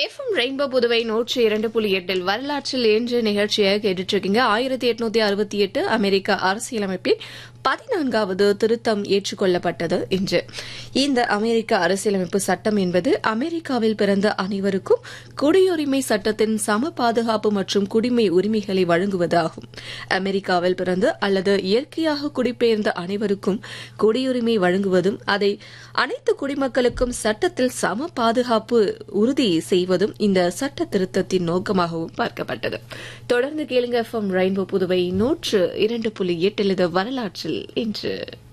FM rainbow Puduvai நூற்றி இரண்டு புள்ளி எட்டில் வரலாற்றில் இன்று நிகழ்ச்சியை கேட்டுட்டு இருக்கீங்க ஆயிரத்தி எட்நூத்தி அறுபத்தி எட்டு அமெரிக்க அரசியலமைப்பில் பதினான்காவது திருத்தம் ஏற்றுக்கொள்ளப்பட்டது இன்று இந்த அமெரிக்க அரசியலமைப்பு சட்டம் என்பது அமெரிக்காவில் பிறந்த அனைவருக்கும் குடியுரிமை சட்டத்தின் சம பாதுகாப்பு மற்றும் குடிமை உரிமைகளை வழங்குவதாகும் அமெரிக்காவில் பிறந்து அல்லது இயற்கையாக குடிபெயர்ந்த அனைவருக்கும் குடியுரிமை வழங்குவதும் அதை அனைத்து குடிமக்களுக்கும் சட்டத்தில் சம பாதுகாப்பு உறுதி செய்வதும் இந்த சட்ட திருத்தத்தின் நோக்கமாகவும் பார்க்கப்பட்டது தொடர்ந்து கேளுங்க எஃப்எம் ரெயின்போ புதுவை நூற்று இரண்டு புள்ளி எட்டில் இது வரலாற்றில் இன்று